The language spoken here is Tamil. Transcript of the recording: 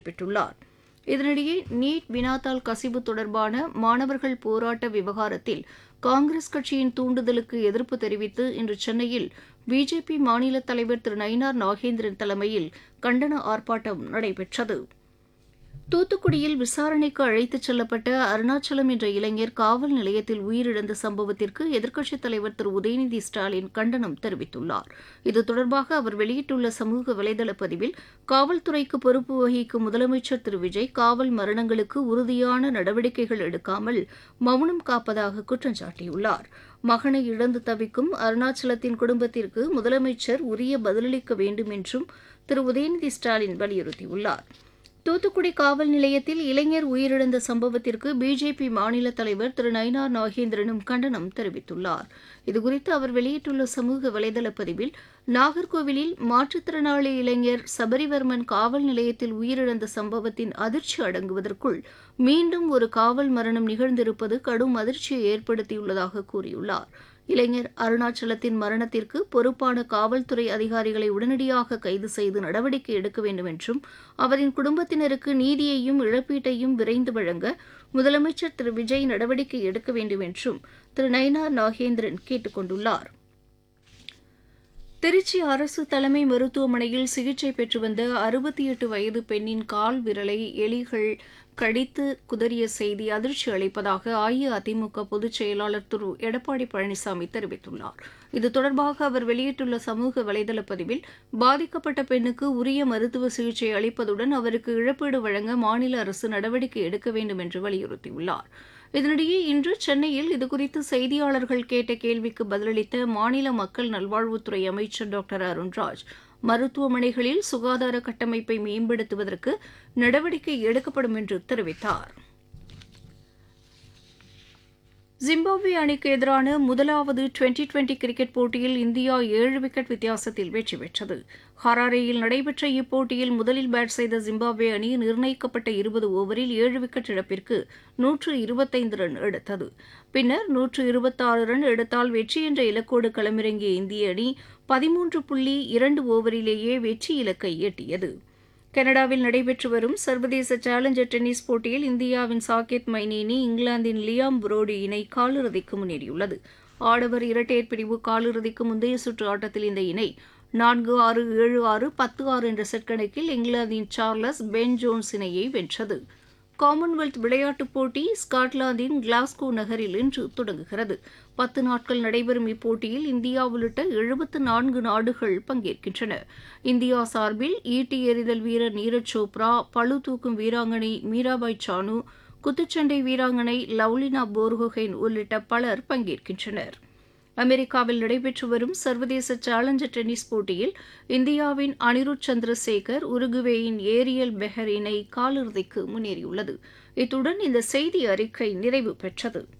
குறிப்பிட்டுள்ளார் இதனிடையே நீட் வினாத்தாள் கசிவு தொடர்பான மாணவர்கள் போராட்ட விவகாரத்தில் காங்கிரஸ் கட்சியின் தூண்டுதலுக்கு எதிர்ப்பு தெரிவித்து இன்று சென்னையில் பிஜேபி மாநில தலைவர் திரு நயினார் நாகேந்திரன் தலைமையில் கண்டன ஆர்ப்பாட்டம் நடைபெற்றது தூத்துக்குடியில் விசாரணைக்கு அழைத்துச் செல்லப்பட்ட அருணாச்சலம் என்ற இளைஞர் காவல் நிலையத்தில் உயிரிழந்த சம்பவத்திற்கு எதிர்க்கட்சித் தலைவர் திரு உதயநிதி ஸ்டாலின் கண்டனம் தெரிவித்துள்ளார் இது தொடர்பாக அவர் வெளியிட்டுள்ள சமூக வலைதள பதிவில் காவல்துறைக்கு பொறுப்பு வகிக்கும் முதலமைச்சர் திரு விஜய் காவல் மரணங்களுக்கு உறுதியான நடவடிக்கைகள் எடுக்காமல் மௌனம் காப்பதாக குற்றம் சாட்டியுள்ளார் மகனை இழந்து தவிக்கும் அருணாச்சலத்தின் குடும்பத்திற்கு முதலமைச்சர் உரிய பதிலளிக்க வேண்டும் என்றும் திரு உதயநிதி ஸ்டாலின் வலியுறுத்தியுள்ளார் தூத்துக்குடி காவல் நிலையத்தில் இளைஞர் உயிரிழந்த சம்பவத்திற்கு பிஜேபி மாநில தலைவர் திரு நயினார் நாகேந்திரனும் கண்டனம் தெரிவித்துள்ளார் இதுகுறித்து அவர் வெளியிட்டுள்ள சமூக வலைதள பதிவில் நாகர்கோவிலில் மாற்றுத்திறனாளி இளைஞர் சபரிவர்மன் காவல் நிலையத்தில் உயிரிழந்த சம்பவத்தின் அதிர்ச்சி அடங்குவதற்குள் மீண்டும் ஒரு காவல் மரணம் நிகழ்ந்திருப்பது கடும் அதிர்ச்சியை ஏற்படுத்தியுள்ளதாக கூறியுள்ளார் இளைஞர் அருணாச்சலத்தின் மரணத்திற்கு பொறுப்பான காவல்துறை அதிகாரிகளை உடனடியாக கைது செய்து நடவடிக்கை எடுக்க வேண்டும் என்றும் அவரின் குடும்பத்தினருக்கு நீதியையும் இழப்பீட்டையும் விரைந்து வழங்க முதலமைச்சர் திரு விஜய் நடவடிக்கை எடுக்க வேண்டும் என்றும் திரு நயினார் நாகேந்திரன் கேட்டுக் கொண்டுள்ளார் திருச்சி அரசு தலைமை மருத்துவமனையில் சிகிச்சை பெற்று வந்த அறுபத்தி எட்டு வயது பெண்ணின் கால் விரலை எலிகள் கடித்து குதறிய செய்தி அதிர்ச்சி அளிப்பதாக அஇஅதிமுக பொதுச் செயலாளர் திரு எடப்பாடி பழனிசாமி தெரிவித்துள்ளார் இது தொடர்பாக அவர் வெளியிட்டுள்ள சமூக வலைதள பதிவில் பாதிக்கப்பட்ட பெண்ணுக்கு உரிய மருத்துவ சிகிச்சை அளிப்பதுடன் அவருக்கு இழப்பீடு வழங்க மாநில அரசு நடவடிக்கை எடுக்க வேண்டும் என்று வலியுறுத்தியுள்ளார் இதனிடையே இன்று சென்னையில் இதுகுறித்து செய்தியாளர்கள் கேட்ட கேள்விக்கு பதிலளித்த மாநில மக்கள் நல்வாழ்வுத்துறை அமைச்சர் டாக்டர் அருண்ராஜ் மருத்துவமனைகளில் சுகாதார கட்டமைப்பை மேம்படுத்துவதற்கு நடவடிக்கை எடுக்கப்படும் என்று தெரிவித்தார் ஜிம்பாப்வே அணிக்கு எதிரான முதலாவது டுவெண்டி டுவெண்டி கிரிக்கெட் போட்டியில் இந்தியா ஏழு விக்கெட் வித்தியாசத்தில் வெற்றி பெற்றது ஹராரேயில் நடைபெற்ற இப்போட்டியில் முதலில் பேட் செய்த ஜிம்பாப்வே அணி நிர்ணயிக்கப்பட்ட இருபது ஓவரில் ஏழு விக்கெட் இழப்பிற்கு நூற்று இருபத்தைந்து ரன் எடுத்தது பின்னர் நூற்று இருபத்தாறு ரன் எடுத்தால் வெற்றி என்ற இலக்கோடு களமிறங்கிய இந்திய அணி பதிமூன்று புள்ளி இரண்டு ஓவரிலேயே வெற்றி இலக்கை எட்டியது கனடாவில் நடைபெற்று வரும் சர்வதேச சேலஞ்சர் டென்னிஸ் போட்டியில் இந்தியாவின் சாகேத் மைனேனி இங்கிலாந்தின் லியாம் புரோடி இணை காலிறுதிக்கு முன்னேறியுள்ளது ஆடவர் இரட்டையர் பிரிவு காலிறுதிக்கு முந்தைய சுற்று ஆட்டத்தில் இந்த இணை நான்கு ஆறு ஏழு ஆறு பத்து ஆறு என்ற செட் கணக்கில் இங்கிலாந்தின் சார்லஸ் பென் ஜோன்ஸ் இணையை வென்றது காமன்வெல்த் விளையாட்டுப் போட்டி ஸ்காட்லாந்தின் கிளாஸ்கோ நகரில் இன்று தொடங்குகிறது பத்து நாட்கள் நடைபெறும் இப்போட்டியில் இந்தியா உள்ளிட்ட எழுபத்து நான்கு நாடுகள் பங்கேற்கின்றன இந்தியா சார்பில் ஈட்டி எறிதல் வீரர் நீரஜ் சோப்ரா பளு தூக்கும் வீராங்கனை மீராபாய் சானு குத்துச்சண்டை வீராங்கனை லவ்லினா போர்கோஹென் உள்ளிட்ட பலர் பங்கேற்கின்றனர் அமெரிக்காவில் நடைபெற்று வரும் சர்வதேச சேலஞ்சர் டென்னிஸ் போட்டியில் இந்தியாவின் அனிருத் சந்திரசேகர் உருகுவேயின் ஏரியல் பெஹர் இணை காலிறுதிக்கு முன்னேறியுள்ளது இத்துடன் இந்த செய்தி அறிக்கை நிறைவு பெற்றது